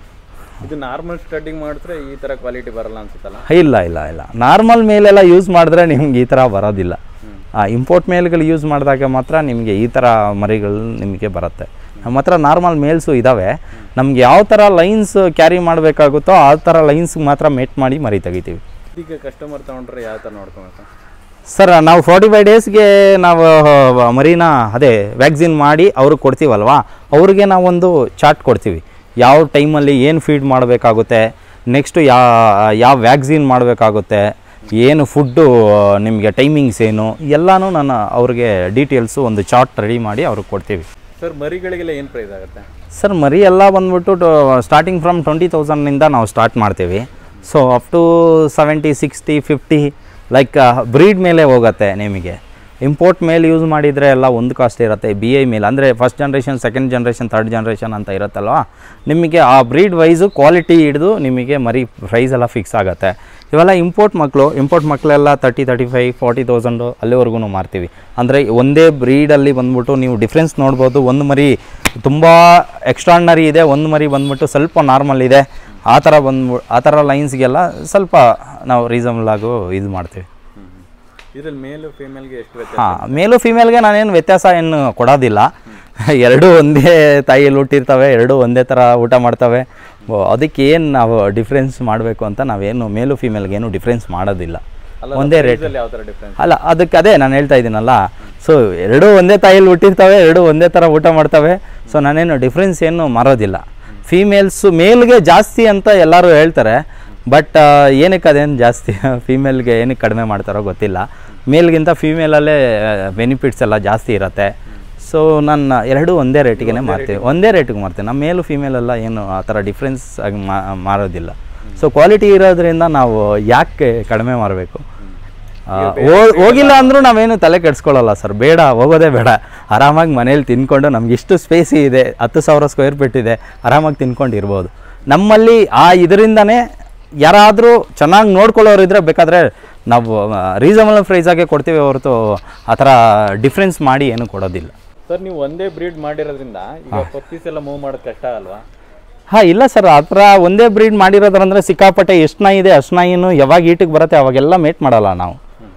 ಇದು ನಾರ್ಮಲ್ ಸ್ಟಡ್ಡಿಂಗ್ ಮಾಡಿದ್ರೆ ಈ ತರ ಕ್ವಾಲಿಟಿ ಬರಲ್ಲ ಅನ್ಸುತ್ತಲ್ಲ ಇಲ್ಲ ಇಲ್ಲ ಇಲ್ಲ ನಾರ್ಮಲ್ ಮೇಲೆಲ್ಲ ಯೂಸ್ ಮಾಡಿದ್ರೆ ನಿಮ್ಗೆ ಈ ಥರ ಬರೋದಿಲ್ಲ ಆ ಇಂಪೋರ್ಟ್ ಮೇಲ್ಗಳು ಯೂಸ್ ಮಾಡಿದಾಗ ಮಾತ್ರ ನಿಮಗೆ ಈ ಥರ ಮರಿಗಳು ನಿಮಗೆ ಬರುತ್ತೆ ನಮ್ಮ ಹತ್ರ ನಾರ್ಮಲ್ ಮೇಲ್ಸು ಇದ್ದಾವೆ ನಮ್ಗೆ ಯಾವ ಥರ ಲೈನ್ಸ್ ಕ್ಯಾರಿ ಮಾಡಬೇಕಾಗುತ್ತೋ ಆ ಥರ ಲೈನ್ಸ್ಗೆ ಮಾತ್ರ ಮೇಟ್ ಮಾಡಿ ಮರಿ ತೆಗಿತೀವಿ ಈಗ ಕಸ್ಟಮರ್ ತಗೊಂಡ್ರೆ ಯಾವ ತರ ನೋಡ್ಕೊಬೇಕು ಸರ್ ನಾವು ಫಾರ್ಟಿ ಫೈವ್ ಡೇಸ್ಗೆ ನಾವು ಆ, ಮರಿನ ಅದೇ ವ್ಯಾಕ್ಸಿನ್ ಮಾಡಿ ಅವ್ರಿಗೆ ಕೊಡ್ತೀವಲ್ವಾ ಅವ್ರಿಗೆ ನಾವೊಂದು ಚಾರ್ಟ್ ಕೊಡ್ತೀವಿ ಯಾವ ಟೈಮಲ್ಲಿ ಏನು ಫೀಡ್ ಮಾಡಬೇಕಾಗುತ್ತೆ ನೆಕ್ಸ್ಟು ಯಾ ಯಾವ ವ್ಯಾಕ್ಸಿನ್ ಮಾಡಬೇಕಾಗುತ್ತೆ ಏನು ಫುಡ್ಡು ನಿಮಗೆ ಟೈಮಿಂಗ್ಸ್ ಏನು ಎಲ್ಲನೂ ನಾನು ಅವ್ರಿಗೆ ಡೀಟೇಲ್ಸು ಒಂದು ಚಾರ್ಟ್ ರೆಡಿ ಮಾಡಿ ಅವ್ರಿಗೆ ಕೊಡ್ತೀವಿ ಸರ್ ಮರಿಗಳಿಗೆಲ್ಲ ಏನು ಪ್ರೈಸ್ ಆಗುತ್ತೆ ಸರ್ ಮರಿ ಎಲ್ಲ ಬಂದ್ಬಿಟ್ಟು ಸ್ಟಾರ್ಟಿಂಗ್ ಫ್ರಮ್ ಟ್ವೆಂಟಿ ತೌಸಂಡ್ನಿಂದ ನಾವು ಸ್ಟಾರ್ಟ್ ಮಾಡ್ತೀವಿ so up to seventy sixty fifty like breed ಮೇಲೆ ಹೋಗುತ್ತೆ ನಿಮಗೆ ಇಂಪೋರ್ಟ್ ಮೇಲೆ ಯೂಸ್ ಮಾಡಿದರೆ ಎಲ್ಲ ಒಂದು ಕಾಸ್ಟ್ ಇರುತ್ತೆ ಬಿ ಐ ಮೇಲೆ ಅಂದರೆ first generation second generation third generation ಅಂತ ಇರುತ್ತಲ್ವ ನಿಮಗೆ ಆ ಬ್ರೀಡ್ ವೈಸು ಕ್ವಾಲಿಟಿ ಹಿಡಿದು ನಿಮಗೆ ಮರಿ ಪ್ರೈಸ್ ಎಲ್ಲ ಫಿಕ್ಸ್ ಆಗುತ್ತೆ ಇವೆಲ್ಲ ಇಂಪೋರ್ಟ್ ಮಕ್ಕಳು ಇಂಪೋರ್ಟ್ ಮಕ್ಕಳೆಲ್ಲ thirty thirty five forty thousand ಅಲ್ಲಿವರೆಗೂ ಮಾರ್ತೀವಿ ಅಂದರೆ ಒಂದೇ ಬ್ರೀಡಲ್ಲಿ ಬಂದ್ಬಿಟ್ಟು ನೀವು ಡಿಫ್ರೆನ್ಸ್ ನೋಡ್ಬೋದು ಒಂದು ಮರಿ ತುಂಬ ಎಕ್ಸ್ಟ್ರಾರ್ನರಿ ಇದೆ ಒಂದು ಮರಿ ಬಂದ್ಬಿಟ್ಟು ಸ್ವಲ್ಪ ನಾರ್ಮಲ್ ಇದೆ ಆ ಥರ ಬಂದ್ಬಿ ಆ ಥರ ಲೈನ್ಸ್ಗೆಲ್ಲ ಸ್ವಲ್ಪ ನಾವು ರೀಸನಬಲ್ ಆಗು ಇದು ಮಾಡ್ತೀವಿ ಇದ್ರಲ್ಲಿ ಮೇಲು ಫೀಮೇಲ್ಗೆ ಎಷ್ಟು ವ್ಯತ್ಯಾಸ ಹಾಂ ಮೇಲು ಫಿಮೇಲ್ಗೆ ನಾನೇನು ವ್ಯತ್ಯಾಸ ಏನು ಕೊಡೋದಿಲ್ಲ ಎರಡೂ ಒಂದೇ ತಾಯಿಯಲ್ಲಿ ಹುಟ್ಟಿರ್ತವೆ ಎರಡೂ ಒಂದೇ ಥರ ಊಟ ಮಾಡ್ತವೆ ಓ, ಅದಕ್ಕೆ ಏನು ನಾವು ಡಿಫ್ರೆನ್ಸ್ ಮಾಡಬೇಕು ಅಂತ ನಾವೇನು ಮೇಲು ಫಿಮೇಲ್ಗೆ ಏನು ಡಿಫ್ರೆನ್ಸ್ ಮಾಡೋದಿಲ್ಲ ಒಂದೇ ರೇಟ್ ಇದ್ರಲ್ಲಿ ಯಾವ ತರ ಡಿಫ್ರೆನ್ಸ್ ಅಲ್ಲ ಅದಕ್ಕೆ ಅದೇ ನಾನು ಹೇಳ್ತಾ ಇದ್ದೀನಲ್ಲ ಸೊ ಎರಡೂ ಒಂದೇ ತಾಯಿಯಲ್ಲಿ ಹುಟ್ಟಿರ್ತವೆ ಎರಡೂ ಒಂದೇ ಥರ ಊಟ ಮಾಡ್ತವೆ ಸೊ ನಾನೇನು ಡಿಫ್ರೆನ್ಸ್ ಏನು ಮಾರೋದಿಲ್ಲ ಫೀಮೇಲ್ಸು ಮೇಲ್ಗೆ ಜಾಸ್ತಿ ಅಂತ ಎಲ್ಲರೂ ಹೇಳ್ತಾರೆ ಬಟ್ ಏನಕ್ಕೆ ಅದೇನು ಜಾಸ್ತಿ ಫೀಮೇಲ್ಗೆ ಏನಕ್ಕೆ ಕಡಿಮೆ ಮಾಡ್ತಾರೋ ಗೊತ್ತಿಲ್ಲ ಮೇಲ್ಗಿಂತ ಫೀಮೇಲಲ್ಲೇ ಬೆನಿಫಿಟ್ಸ್ ಎಲ್ಲ ಜಾಸ್ತಿ ಇರುತ್ತೆ ಸೊ ನಾನು ಎರಡೂ ಒಂದೇ ರೇಟಿಗೆ ಮಾರ್ತೀವಿ ಒಂದೇ ರೇಟಿಗೆ ಮಾರ್ತೀವಿ ನಮ್ಮ ಮೇಲು ಫೀಮೇಲೆಲ್ಲ ಏನು ಆ ಥರ ಡಿಫ್ರೆನ್ಸ್ ಆಗಿ ಮಾ ಮಾರೋದಿಲ್ಲ ಸೊ ಕ್ವಾಲಿಟಿ ಇರೋದ್ರಿಂದ ನಾವು ಯಾಕೆ ಕಡಿಮೆ ಮಾರಬೇಕು ಆ, ಹೋ- ಹೋಗಿಲ್ಲ ಅಂದ್ರೂ ನಾವೇನು ತಲೆ ಕೆಡ್ಸ್ಕೊಳ್ಳಲ್ಲ ಸರ್ ಬೇಡ ಹೋಗೋದೇ ಬೇಡ ಆರಾಮಾಗಿ ಮನೇಲಿ ತಿನ್ಕೊಂಡು ನಮ್ಗೆ ಇಷ್ಟು ಸ್ಪೇಸಿ ಇದೆ ಹತ್ತು ಸಾವಿರ ಸ್ಕ್ವೇರ್ ಫೀಟ್ ಇದೆ ಆರಾಮಾಗಿ ತಿನ್ಕೊಂಡು ಇರ್ಬೋದು ನಮ್ಮಲ್ಲಿ ಆ ಇದರಿಂದನೇ ಯಾರಾದರೂ ಚೆನ್ನಾಗಿ ನೋಡ್ಕೊಳ್ಳೋರು ಇದ್ರೆ ಬೇಕಾದರೆ ನಾವು ರೀಸನಬಲ್ ಪ್ರೈಸಾಗೆ ಕೊಡ್ತೀವಿ ಹೊರತು ಆ ಥರ ಡಿಫ್ರೆನ್ಸ್ ಮಾಡಿ ಏನು ಕೊಡೋದಿಲ್ಲ ಸರ್ ನೀವು ಒಂದೇ ಬ್ರೀಡ್ ಮಾಡಿರೋದ್ರಿಂದ ಈಗ ಪಪ್ಪೀಸ್ ಎಲ್ಲ ಮೂವ್ ಮಾಡೋದು ಕಷ್ಟ ಅಲ್ವಾ ಹಾಂ ಇಲ್ಲ ಸರ್ ಆ ಥರ ಒಂದೇ ಬ್ರೀಡ್ ಮಾಡಿರೋದ್ರಂದ್ರೆ ಸಿಕ್ಕಾಪಟ್ಟೆ ಎಷ್ಟು ನಾಯಿ ಇದೆ ಅಷ್ಟು ನಾಯಿನೂ ಯಾವಾಗ ಈಟಿಗೆ ಬರುತ್ತೆ ಅವಾಗೆಲ್ಲ ಮೇಟ್ ಮಾಡಲ್ಲ ನಾವು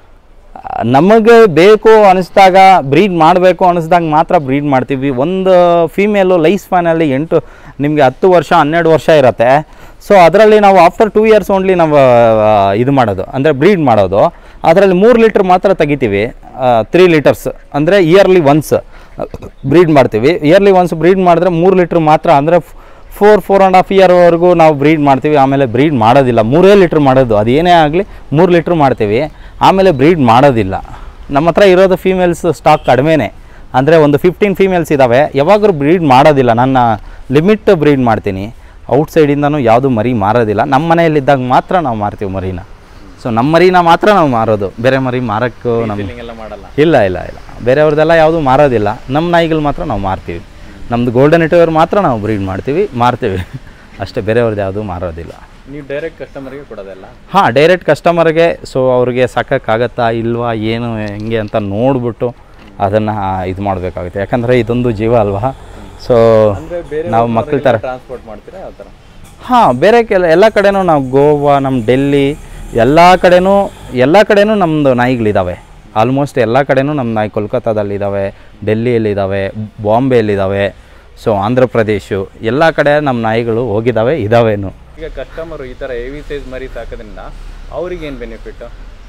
ನಮಗೆ ಬೇಕು ಅನಿಸ್ದಾಗ ಬ್ರೀಡ್ ಮಾಡಬೇಕು ಅನಿಸ್ದಾಗ ಮಾತ್ರ ಬ್ರೀಡ್ ಮಾಡ್ತೀವಿ ಒಂದು ಫೀಮೇಲು ಲೈಫ್ ಸ್ಪ್ಯಾನಲ್ಲಿ ಎಂಟು ನಿಮಗೆ ಹತ್ತು ವರ್ಷ ಹನ್ನೆರಡು ವರ್ಷ ಇರುತ್ತೆ ಸೊ ಅದರಲ್ಲಿ ನಾವು ಆಫ್ಟರ್ ಟೂ ಇಯರ್ಸ್ ಓನ್ಲಿ ನಾವು ಆ, ಇದು ಮಾಡೋದು ಅಂದರೆ ಬ್ರೀಡ್ ಮಾಡೋದು ಅದರಲ್ಲಿ ಮೂರು ಲೀಟ್ರ್ ಮಾತ್ರ ತೆಗಿತೀವಿ ತ್ರೀ ಲೀಟರ್ಸ್ ಅಂದರೆ ಇಯರ್ಲಿ ಒನ್ಸ್ ಬ್ರೀಡ್ ಮಾಡ್ತೀವಿ ಇಯರ್ಲಿ ಒನ್ಸ್ ಬ್ರೀಡ್ ಮಾಡಿದ್ರೆ ಮೂರು ಲೀಟ್ರ್ ಮಾತ್ರ ಅಂದರೆ ಫೋರ್ ಫೋರ್ ಆ್ಯಂಡ್ ಹಾಫ್ ಇಯರ್ವರೆಗೂ ನಾವು ಬ್ರೀಡ್ ಮಾಡ್ತೀವಿ ಆಮೇಲೆ ಬ್ರೀಡ್ ಮಾಡೋದಿಲ್ಲ ಮೂರೇ ಲೀಟ್ರ್ ಮಾಡೋದು ಅದು ಏನೇ ಆಗಲಿ ಮೂರು ಲೀಟ್ರ್ ಮಾಡ್ತೀವಿ ಆಮೇಲೆ ಬ್ರೀಡ್ ಮಾಡೋದಿಲ್ಲ ನಮ್ಮ ಹತ್ರ ಇರೋದು ಫೀಮೇಲ್ಸ್ ಸ್ಟಾಕ್ ಕಡಿಮೆನೇ ಅಂದರೆ ಒಂದು ಫಿಫ್ಟೀನ್ ಫೀಮೇಲ್ಸ್ ಇದ್ದಾವೆ ಯಾವಾಗಲೂ ಬ್ರೀಡ್ ಮಾಡೋದಿಲ್ಲ ನನ್ನ ಲಿಮಿಟ್ ಬ್ರೀಡ್ ಮಾಡ್ತೀನಿ ಔಟ್ಸೈಡಿಂದನೂ ಯಾವುದು ಮರಿ ಮಾರೋದಿಲ್ಲ ನಮ್ಮ ಮನೆಯಲ್ಲಿದ್ದಾಗ ಮಾತ್ರ ನಾವು ಮಾರ್ತೀವಿ ಮರಿನ ಸೊ ನಮ್ಮ ಮರಿನ ಮಾತ್ರ ನಾವು ಮಾರೋದು ಬೇರೆ ಮರಿ ಮಾರೋಕ್ಕೂ ನಮ್ಮ Selling ಎಲ್ಲ ಮಾಡಲ್ಲ ಇಲ್ಲ ಇಲ್ಲ ಇಲ್ಲ ಬೇರೆಯವ್ರದ್ದೆಲ್ಲ ಯಾವುದು ಮಾರೋದಿಲ್ಲ ನಮ್ಮ ನಾಯಿಗಳು ಮಾತ್ರ ನಾವು ಮಾರ್ತೀವಿ ನಮ್ಮದು ಗೋಲ್ಡನ್ ಇಟೋರ್ ಮಾತ್ರ ನಾವು ಬ್ರೀಡ್ ಮಾಡ್ತೀವಿ ಮಾರ್ತೀವಿ ಅಷ್ಟೇ ಬೇರೆಯವ್ರದ್ದು ಯಾವುದು ಮಾರೋದಿಲ್ಲ ನೀವು ಡೈರೆಕ್ಟ್ ಕಸ್ಟಮರ್ಗೆ ಕೊಡೋದಲ್ಲ ಹಾಂ ಡೈರೆಕ್ಟ್ ಕಸ್ಟಮರ್ಗೆ ಸೊ ಅವ್ರಿಗೆ ಸಾಕೋಕ್ಕಾಗತ್ತಾ ಇಲ್ವಾ ಏನು ಹೆಂಗೆ ಅಂತ ನೋಡ್ಬಿಟ್ಟು ಅದನ್ನು ಇದು ಮಾಡಬೇಕಾಗುತ್ತೆ ಯಾಕಂದರೆ ಇದೊಂದು ಜೀವ ಅಲ್ವಾ ಸೊ ಅಂದ್ರೆ ಬೇರೆ ನಾವು ಮಕ್ಕಳ ಥರ ಟ್ರಾನ್ಸ್ಪೋರ್ಟ್ ಮಾಡ್ತೀರಾ ಯಾವ ಥರ ಹಾಂ ಬೇರೆ ಕೆಲ ಎಲ್ಲ ಕಡೆನೂ ನಾವು ಗೋವಾ ನಮ್ಮ ಡೆಲ್ಲಿ ಎಲ್ಲ ಕಡೆನೂ ಎಲ್ಲ ಕಡೆನೂ ನಮ್ಮದು ನಾಯಿಗಳಿದ್ದಾವೆ ಆಲ್ಮೋಸ್ಟ್ ಎಲ್ಲ ಕಡೆನೂ ನಮ್ಮ ನಾಯಿ ಕೋಲ್ಕತ್ತಾದಲ್ಲಿದ್ದಾವೆ ಡೆಲ್ಲಿಯಲ್ಲಿದ್ದಾವೆ ಬಾಂಬೆಯಲ್ಲಿದ್ದಾವೆ ಸೊ ಆಂಧ್ರ ಪ್ರದೇಶ ಎಲ್ಲ ಕಡೆ ನಮ್ಮ ನಾಯಿಗಳು ಹೋಗಿದ್ದಾವೆ ಇದ್ದಾವೇನು ಈಗ ಕಸ್ಟಮರ್ ಈ ಥರ ಹೆವಿ ಸೈಜ್ ಮರಿ ಸಾಕೋದ್ರಿಂದ ಅವ್ರಿಗೆ ಏನು ಬೆನಿಫಿಟ್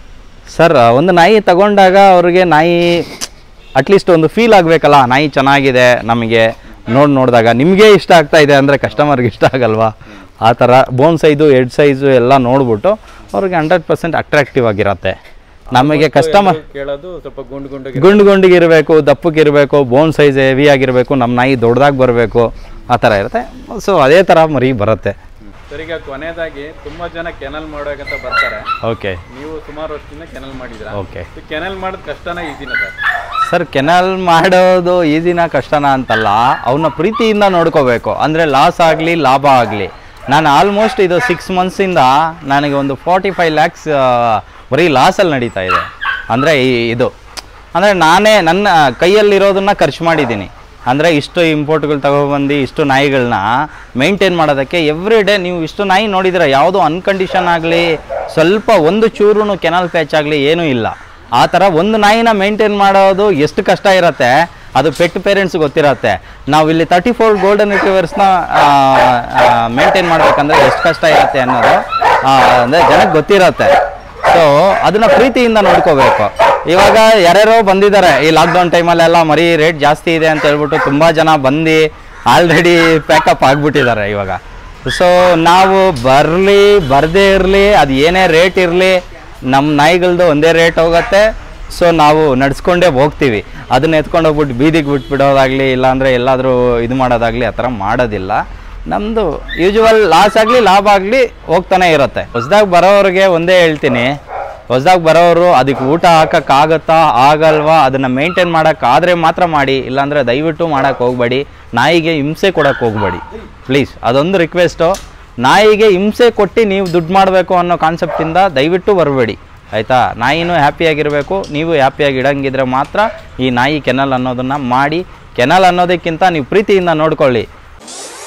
ಸರ್ ಒಂದು ನಾಯಿ ತಗೊಂಡಾಗ ಅವ್ರಿಗೆ ನಾಯಿ ಅಟ್ಲೀಸ್ಟ್ ಒಂದು ಫೀಲ್ ಆಗಬೇಕಲ್ಲ ನಾಯಿ ಚೆನ್ನಾಗಿದೆ ನಮಗೆ ನೋಡಿ ನೋಡಿದಾಗ ನಿಮಗೆ ಇಷ್ಟ ಆಗ್ತಾ ಇದೆ ಅಂದರೆ ಕಸ್ಟಮರ್ಗೆ ಇಷ್ಟ ಆಗಲ್ವಾ ಆ ಥರ ಬೋನ್ ಸೈಜು ಹೆಡ್ ಸೈಜು ಎಲ್ಲ ನೋಡ್ಬಿಟ್ಟು ಅವ್ರಿಗೆ ಹಂಡ್ರೆಡ್ ಪರ್ಸೆಂಟ್ ಅಟ್ರಾಕ್ಟಿವ್ ಆಗಿರತ್ತೆ ನಮಗೆ ಕಸ್ಟಮರ್ ಕೇಳೋದು ಸ್ವಲ್ಪ ಗುಂಡು ಗುಂಡು ಗುಂಡು ಗುಂಡಿಗಿರಬೇಕು ದಪ್ಪಕ್ಕಿರಬೇಕು ಬೋನ್ ಸೈಜ್ ಹೆವಿ ಆಗಿರಬೇಕು ನಮ್ಮ ನಾಯಿ ದೊಡ್ಡದಾಗಿ ಬರಬೇಕು ಆ ಥರ ಇರುತ್ತೆ ಸೊ ಅದೇ ಥರ ಮರಿ ಬರುತ್ತೆ ಸರ್ ಈಗ ಕೊನೆಯದಾಗಿ ತುಂಬಾ ಜನ ಕೆನಲ್ ಮಾಡೋಕಂತ ಬರ್ತಾರೆ ಓಕೆ ನೀವು ಸುಮಾರು ವರ್ಷದಿಂದ ಕೆನಲ್ ಮಾಡಿದ್ದೀರಾ ಓಕೆ ಕೆನಲ್ ಮಾಡೋದು ಕಷ್ಟನ ಈಸಿನ ಸರ್ ಸರ್ ಕೆನಲ್ ಮಾಡೋದು ಈಸಿನ ಕಷ್ಟನ ಅಂತಲ್ಲ ಅವನ್ನ ಪ್ರೀತಿಯಿಂದ ನೋಡ್ಕೋಬೇಕು ಅಂದರೆ ಲಾಸ್ ಆಗಲಿ ಲಾಭ ಆಗಲಿ ನಾನು ಆಲ್ಮೋಸ್ಟ್ ಇದು ಸಿಕ್ಸ್ ಮಂತ್ಸಿಂದ ನನಗೆ ಒಂದು ಫಾರ್ಟಿ ಫೈವ್ ಲ್ಯಾಕ್ಸ್ ಬರೀ ಲಾಸಲ್ಲಿ ನಡೀತಾ ಇದೆ ಅಂದರೆ ಈ ಇದು ಅಂದರೆ ನಾನೇ ನನ್ನ ಕೈಯಲ್ಲಿರೋದನ್ನ ಖರ್ಚು ಮಾಡಿದ್ದೀನಿ ಅಂದರೆ ಇಷ್ಟು ಇಂಪೋರ್ಟ್ಗಳು ತಗೊಬಂದು ಇಷ್ಟು ನಾಯಿಗಳನ್ನ ಮೇಂಟೈನ್ ಮಾಡೋದಕ್ಕೆ ಎವ್ರಿ ಡೇ ನೀವು ಇಷ್ಟು ನಾಯಿ ನೋಡಿದ್ರೆ ಯಾವುದೋ ಅನ್ಕಂಡೀಷನ್ ಆಗಲಿ ಸ್ವಲ್ಪ ಒಂದು ಚೂರು ಕೆನಲ್ ಪ್ಯಾಚ್ ಆಗಲಿ ಏನೂ ಇಲ್ಲ ಆ ಥರ ಒಂದು ನಾಯಿನ ಮೇಂಟೈನ್ ಮಾಡೋದು ಎಷ್ಟು ಕಷ್ಟ ಇರುತ್ತೆ ಅದು ಪೆಟ್ ಪೇರೆಂಟ್ಸ್ ಗೊತ್ತಿರತ್ತೆ ನಾವು ಇಲ್ಲಿ ತರ್ಟಿ ಫೋರ್ ಗೋಲ್ಡನ್ ರಿಟ್ರೀವರ್ಸ್ನ ಮೇಂಟೈನ್ ಮಾಡ್ಬೇಕಂದ್ರೆ ಎಷ್ಟು ಕಷ್ಟ ಇರುತ್ತೆ ಅನ್ನೋದು ಅಂದರೆ ಜನಕ್ಕೆ ಗೊತ್ತಿರತ್ತೆ ಸೊ ಅದನ್ನ ಪ್ರೀತಿಯಿಂದ ನೋಡ್ಕೋಬೇಕು ಇವಾಗ ಯಾರ್ಯಾರೋ ಬಂದಿದ್ದಾರೆ ಈ ಲಾಕ್ಡೌನ್ ಟೈಮಲ್ಲೆಲ್ಲ ಮರಿ ರೇಟ್ ಜಾಸ್ತಿ ಇದೆ ಅಂತ ಹೇಳ್ಬಿಟ್ಟು ತುಂಬ ಜನ ಬಂದು ಆಲ್ರೆಡಿ ಪ್ಯಾಕಪ್ ಆಗಿಬಿಟ್ಟಿದ್ದಾರೆ ಇವಾಗ ಸೊ ನಾವು ಬರಲಿ ಬರದೇ ಇರಲಿ ಅದು ಏನೇ ರೇಟ್ ಇರಲಿ ನಮ್ಮ ನಾಯಿಗಳದ್ದು ಒಂದೇ ರೇಟ್ ಹೋಗುತ್ತೆ ಸೊ ನಾವು ನಡ್ಸ್ಕೊಂಡೇ ಹೋಗ್ತೀವಿ ಅದನ್ನ ಎತ್ಕೊಂಡು ಹೋಗ್ಬಿಟ್ಟು ಬೀದಿಗೆ ಬಿಟ್ಬಿಡೋದಾಗಲಿ ಇಲ್ಲಾಂದರೆ ಎಲ್ಲಾದರೂ ಇದು ಮಾಡೋದಾಗಲಿ ಆ ಥರ ಮಾಡೋದಿಲ್ಲ ನಮ್ಮದು ಯೂಶುವಲ್ ಲಾಸ್ ಆಗಲಿ ಲಾಭ ಆಗಲಿ ಹೋಗ್ತಾನೆ ಇರುತ್ತೆ ಹೊಸ್ದಾಗಿ ಬರೋರಿಗೆ ಒಂದೇ ಹೇಳ್ತೀನಿ ಹೊಸ್ದಾಗಿ ಬರೋರು ಅದಕ್ಕೆ ಊಟ ಹಾಕೋಕ್ಕಾಗತ್ತಾ ಆಗಲ್ವಾ ಅದನ್ನು ಮೇಂಟೈನ್ ಮಾಡೋಕ್ಕಾದ್ರೆ ಮಾತ್ರ ಮಾಡಿ ಇಲ್ಲಾಂದರೆ ದಯವಿಟ್ಟು ಮಾಡೋಕ್ಕೆ ಹೋಗಬೇಡಿ ನಾಯಿಗೆ ಹಿಂಸೆ ಕೊಡೋಕ್ಕೆ ಹೋಗಬೇಡಿ ಪ್ಲೀಸ್ ಅದೊಂದು ರಿಕ್ವೆಸ್ಟು ನಾಯಿಗೆ ಹಿಂಸೆ ಕೊಟ್ಟು ನೀವು ದುಡ್ಡು ಮಾಡಬೇಕು ಅನ್ನೋ ಕಾನ್ಸೆಪ್ಟಿಂದ ದಯವಿಟ್ಟು ಬರಬೇಡಿ ಆಯಿತಾ ನಾಯಿನೂ ಹ್ಯಾಪಿಯಾಗಿರಬೇಕು ನೀವು ಹ್ಯಾಪಿಯಾಗಿ ಇಡಂಗಿದ್ರೆ ಮಾತ್ರ ಈ ನಾಯಿ ಕೆನಲ್ ಅನ್ನೋದನ್ನು ಮಾಡಿ ಕೆನಲ್ ಅನ್ನೋದಕ್ಕಿಂತ ನೀವು ಪ್ರೀತಿಯಿಂದ ನೋಡ್ಕೊಳ್ಳಿ